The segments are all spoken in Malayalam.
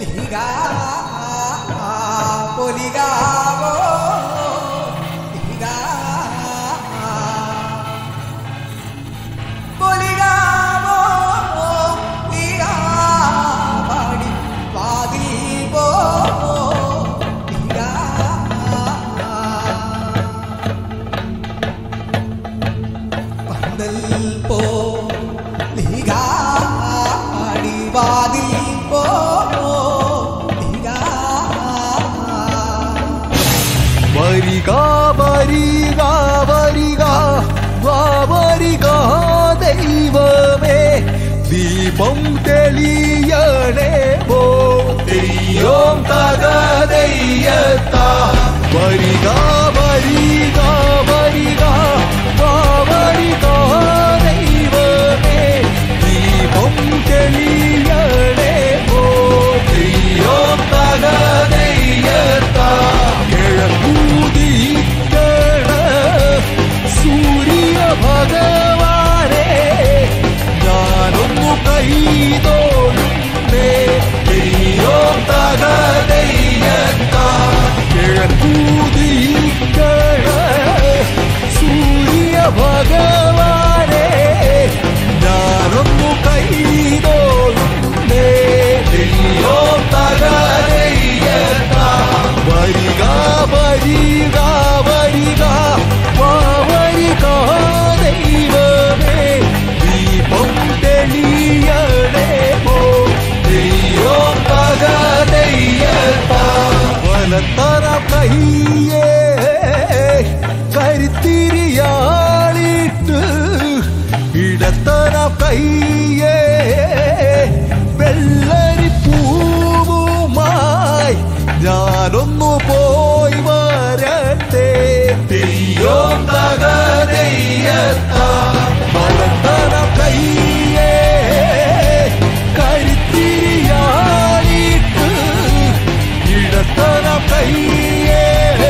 Liga, poligamo, liga, poligamo, liga, പാടി വാതിൽ പോ, liga. പന്തൽ പോ ലികാടി വാതിൽ പോ ലികാ വരിക വരിക വരിക വാ വരിക ദൈവമേ ദീപം തെളിയണേ പോ തെയ്യോം തകതയ്യത്ത വരിക വരിക വരിക വാ വരിക ദൈവമേ ദീപം തെളിയണേ പോ തെയ്യോം തകതയ്യത്ത കിഴക്കൂതിക്കണ സൂര്യ ഭഗവാനെ ഞാനൊന്നു കൈതോഴുന്നേ തെയ്യോ തകതയ്യത്ത കിഴക്കൂതിക്കണ സൂര്യ ഭഗവാനെ ഞാനൊന്നു കൈതോഴുന്നേ തെയ്യോ തകതയ്യത്ത വരിക വരിക വരിക വാ വരിക ദൈവമേ ദീപം തെളിയണേ പോ ദൈവോ പകതയ്യത്ത വലത്തറ കയ്യേ കരുത്തിരിയാളിട്ട് ഇടത്തറ കയ്യേ വെള്ളരിപ്പൂവുമായി ഞാനൊന്നു പോയി വരട്ടെ തെയ്യോ തകതയ്യത്ത വളർത്തന കയ്യേ കരുത്തിരിയാളിട്ട് ഇടത്തന കയ്യേ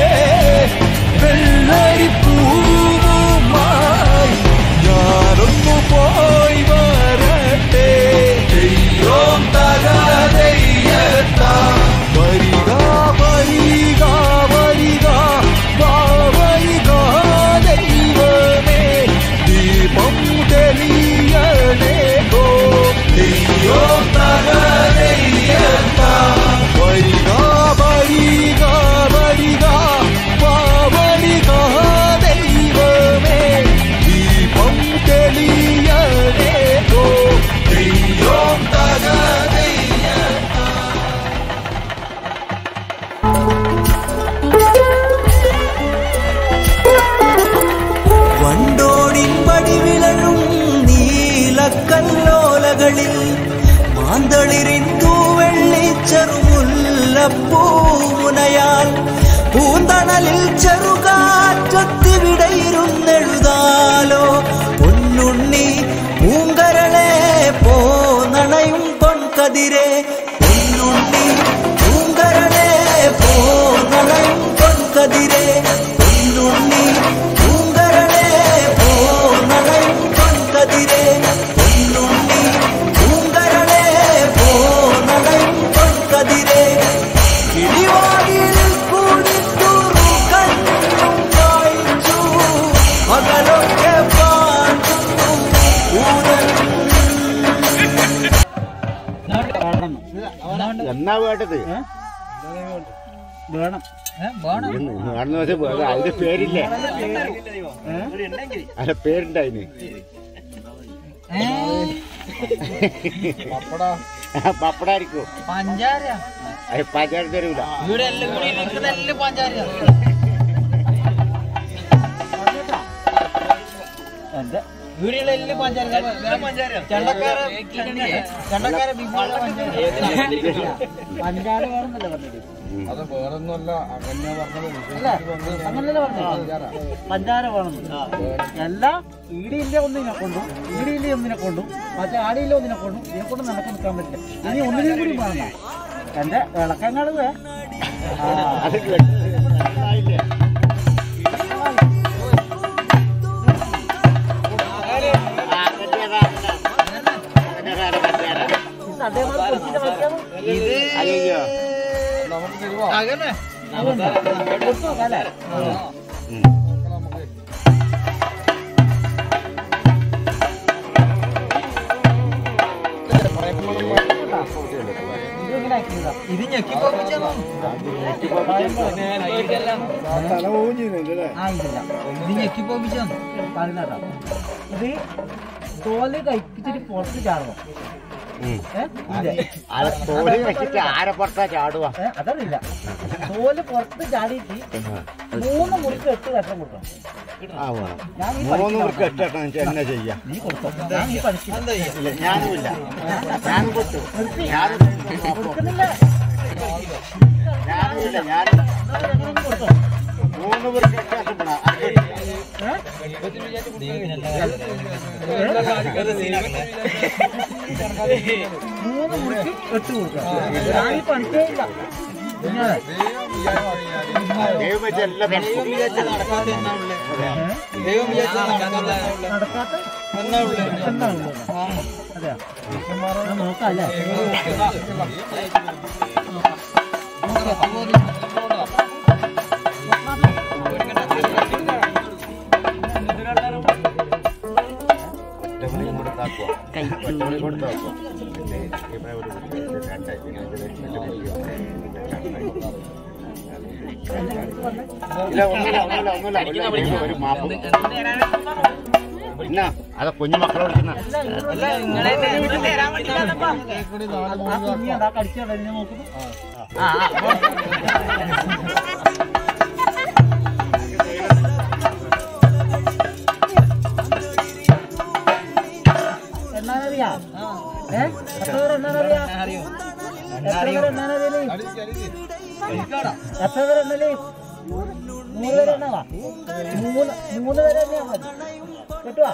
വെള്ളരിപ്പൂവുമായി ഞാനൊന്നു പോയി വരട്ടെ തെയ്യോ തകതയ്യത്ത വരിക വരിക വരിക വാ വരിക ദൈവമേ ദീപം തെളിയണേ ഗോ തെയ്യോ തകതയ്യത്ത വരിക വരിക വരിക വാ വരിക ദൈവമേ ദീപം തെളിയണേ ഗോ തെയ്യോ തകതയ്യത്ത വണ്ടോടിൻപടി വിളഴും നീലക്കല്ലോലകളിൽ മാന്തളിരിന്തു വെള്ളിച്ചെറുമുല്ലപ്പൂമുനയാൽ പൂന്തണലിൽ ചെറുകാറ്റത്തി വിടയിരുന്നെഴുതാലോ പൊന്നുണ്ണി പൂങ്കരളെ പോന്നണയും പൊൻകതിരെ പൊന്നുണ്ണി പൂങ്കരളെ പോന്നണയും പൊൻകതിരെ പൊന്നുണ്ണി പൂങ്കരളെ പോന്നണയും പൊൻകതിരെ പൊന്നുണ്ണി പൂങ്കരളെ പോന്നണയും പൊൻകതിരെ കിളിവാടിയിൽ കുടിത്തുറു കണ്ണും വായിച്ചു പകലൊക്കെ പാടും ഊരൻ എന്നാ വേണ്ടത് വേണം വേണമെന്ന് വെച്ചാൽ വേറെ അതിന്റെ പേരില്ലേ അതിന്റെ പേരുണ്ട് അതിന് പപ്പടായിരിക്കും പഞ്ചാര അത് പഞ്ചാര തരൂല ഇവിടെ എല്ലാം കൂടി ഇരിക്കുന്നതെല്ലാം പഞ്ചാര വീടുകളിൽ എല്ലാം പഞ്ചാര ചണ്ടക്കാര ചണ്ടക്കാര ബിസിനസ് പഞ്ചാര വേണമെന്നല്ലേ പറഞ്ഞത് അത് വേറൊന്നുമല്ല അങ്ങനെ പറഞ്ഞത് അല്ല അങ്ങനല്ലേ പറഞ്ഞത് പഞ്ചാര വേണമെന്ന് എല്ലാ ഈടിയില്ല ഒന്നിനെ കൊണ്ടും ഈടിയില്ല ഒന്നിനെ കൊണ്ടും മറ്റേ ആടിയില്ല ഒന്നിനെ കൊണ്ടും ഇതിനെ കൊണ്ട് നടക്കാൻ നിൽക്കാൻ പറ്റില്ല ഇനി ഒന്നിനെയും കൂടി വേണം എന്റെ വിളക്കങ്ങാട് അത് കേട്ടില്ലേ അതേമാതിരി കൊച്ചിന്റെ വയ്ക്കാതെ അയ്യോ നമുക്ക് തരുമോ അതന്നെ കൊടുത്തു നോക്കാം അല്ലേ നമുക്ക് ഇത് ഇങ്ങനെ ആക്കിയതാ ഇത് ഞെക്കിപ്പോ തല ഊഞ്ഞില്ലേ ആ ഇതില്ല ഇത് ഞെക്കിപ്പോ പറഞ്ഞാ ഇത് തോല് കഴിച്ചിട്ട് പുറത്ത് ചാടണം ഏ? ഇല്ലേ? തോടി വെച്ചിട്ട് ആരെ പുറത്താ ചാടുക ഏ? അതറിയില്ല തോല് പുറത്ത് ചാടിയിട്ട് മൂന്ന് മുറിക്ക് എട്ട് കഷ്ണം കൊടുക്കണം ആ വേണം ഞാൻ ഈ മൂന്ന് പണിക്ക് പേർക്ക് എട്ടെണ്ണം വെച്ചാൽ എന്നാ ചെയ്യാ നീ കൊടുത്തോ ഞാൻ ഈ പണിക്ക് ഇല്ല ഞാനുമില്ല ഞാനും കൊടുത്തു നിർത്തി. ഞാനും കൊടുക്കുന്നില്ല ഞാനുമില്ല ഞാൻ എന്നാ ഞങ്ങളൊന്ന് കൊടുത്തോ മൂന്ന് പേർക്ക് എട്ടെണ്ണം ഏ? മൂന്ന് മുറിക്ക് എട്ട് കൊടുക്കണം ഞാൻ ഈ പണിക്കേ ഇല്ല കുഞ്ഞാളെ, ദൈവം വെച്ച് എല്ലാം നടക്കും. ഏ? നടക്കാത്ത എന്നാ ഉള്ളത്? അതെയോ? ഞാൻ നോക്കാം അല്ലേ ഒറ്റമണിക്കും കൂടെ താക്കുവാ. ഒറ്റമണി കൂടെ താക്കുവാ. പിന്നെ ഇവിടെ ഒരു രണ്ടായി. പിന്നെ ഇത് രണ്ട് മണിക്കൂർ. ഇല്ല ഒന്നുമില്ല ഒന്നുമില്ല ഒന്നുമില്ല ഒന്നുമില്ല. ഒരു മാപ്പ് പിന്നെ അത് കുഞ്ഞു മക്കളെ വിളിക്കുന്ന ആ കുഞ്ഞിയാടാ കടിച്ചാടാ ഇതിനെ നോക്കുന്നു എന്നാനറിയാ ഏ എത്ര പേര് എന്നാനറിയാ എത്ര പേര് എന്നാനറിയലേ എത്ര പേര് എന്നല്ലേ നൂറ് പേര് എണ്ണവാ മൂന്ന് മൂന്ന് പേര് തന്നെയാ മതി കിട്ടുവാ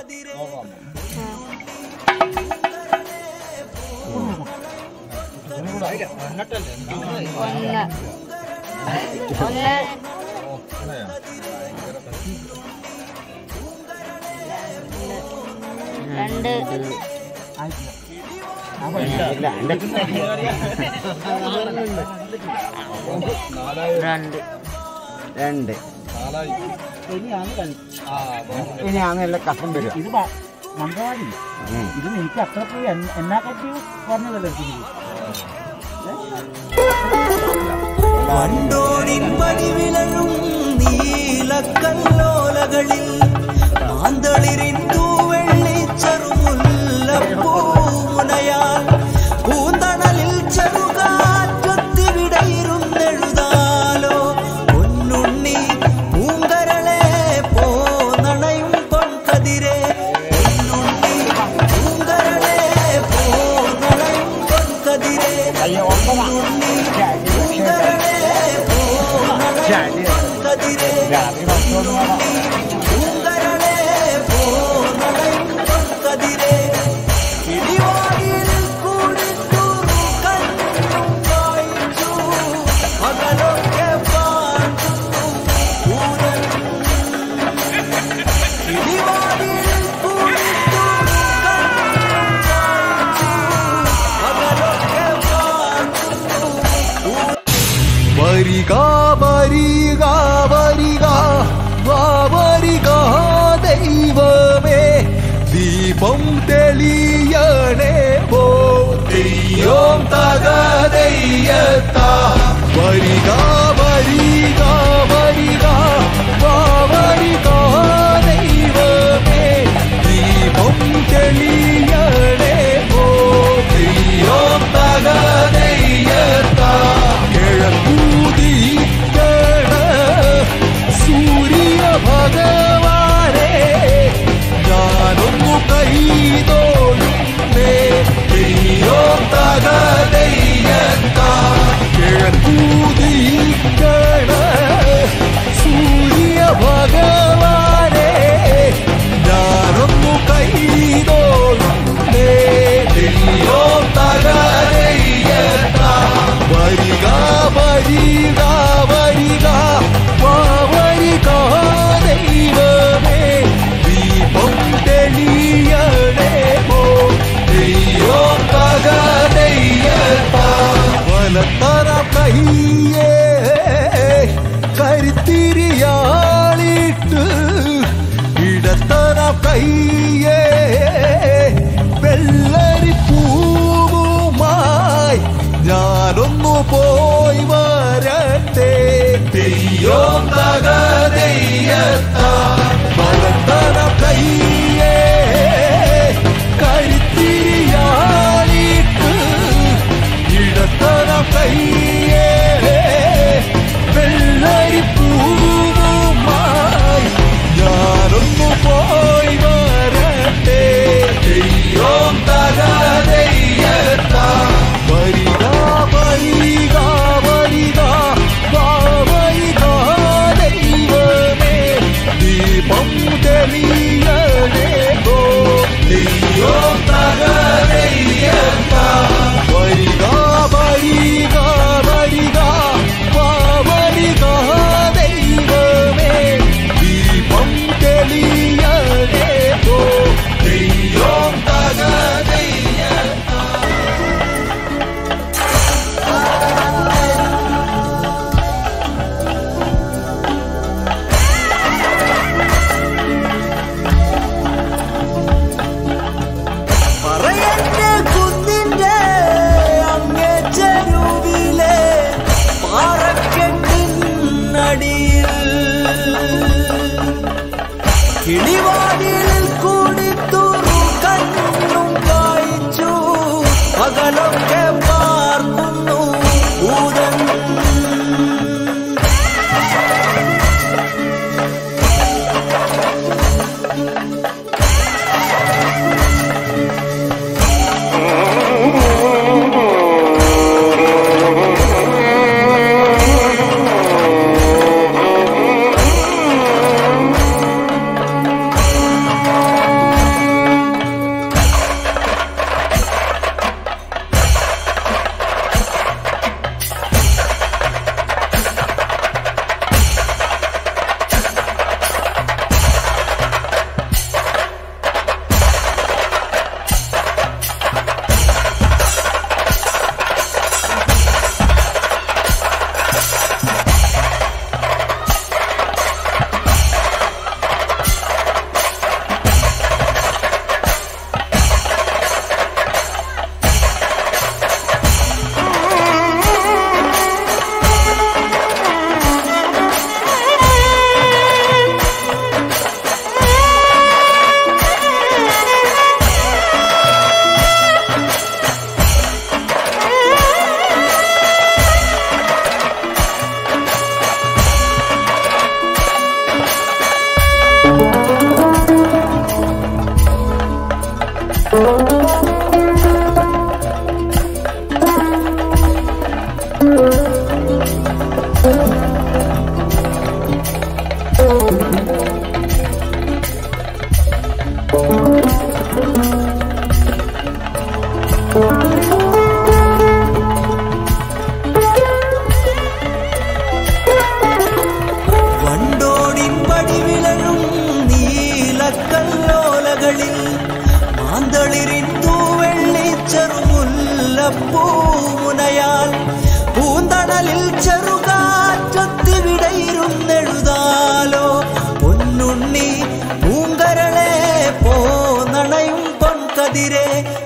ഒന്ന് ഒന്ന് രണ്ട് ഇല്ല എന്റെ രണ്ട് രണ്ട് നാലായി ഇനിയാണ് കളി ഇനി അങ്ങനെ കസം വരിക ഇത് മ- മംഗളവാടി ഉം. ഇത് എനിക്ക് അത്ര പോയി എന്ന- എന്നാ കട്ടി പറഞ്ഞതല്ലേ എനിക്ക് വണ്ടോടിൻ വടിവിളഴും നീലക്കല്ലോലകളിൽ മാന്തളിരിന്തു വെള്ളിച്ചെറുമുല്ലപ്പൂമുനയാൽ പൂന്തണലിൽ ചെറുകാറ്റൊത്തി വിടയിരുന്നെഴുതാലോ പൊന്നുണ്ണി പൂങ്കരളെ പോന്നണയും പൊൻകതിരെ പൊന്നുണ്ണി പൂങ്കരളെ പോന്നണയും പൊൻകതിരെ പൊന്നുണ്ണി വരിക വരിക വരിക വാ വരിക ദൈവമേ ദീപം തെളിയണേ പോ തെയ്യോം തകതയ്യത്ത വരിക വരിക വരിക വാ വരിക ദൈവമേ ദീപം തെളിയണേ പോ തെയ്യോം തകതയ്യത്ത കിഴക്കൂതിക്കണ സൂര്യ ഭഗവാനെ ഞാനൊന്നു കൈതോഴുന്നേ തെയ്യോ തകതയ്യത്ത കിഴക്കൂതിക്കണ മുല്ലപ്പൂമുനയാൽ പൂന്തണലിൽ ചെറുകാറ്റത്തിവിടെയിരുന്നെഴുതാലോ പൊന്നുണ്ണി പൂങ്കരളെ പോന്നണയും പൊൻകതിരെ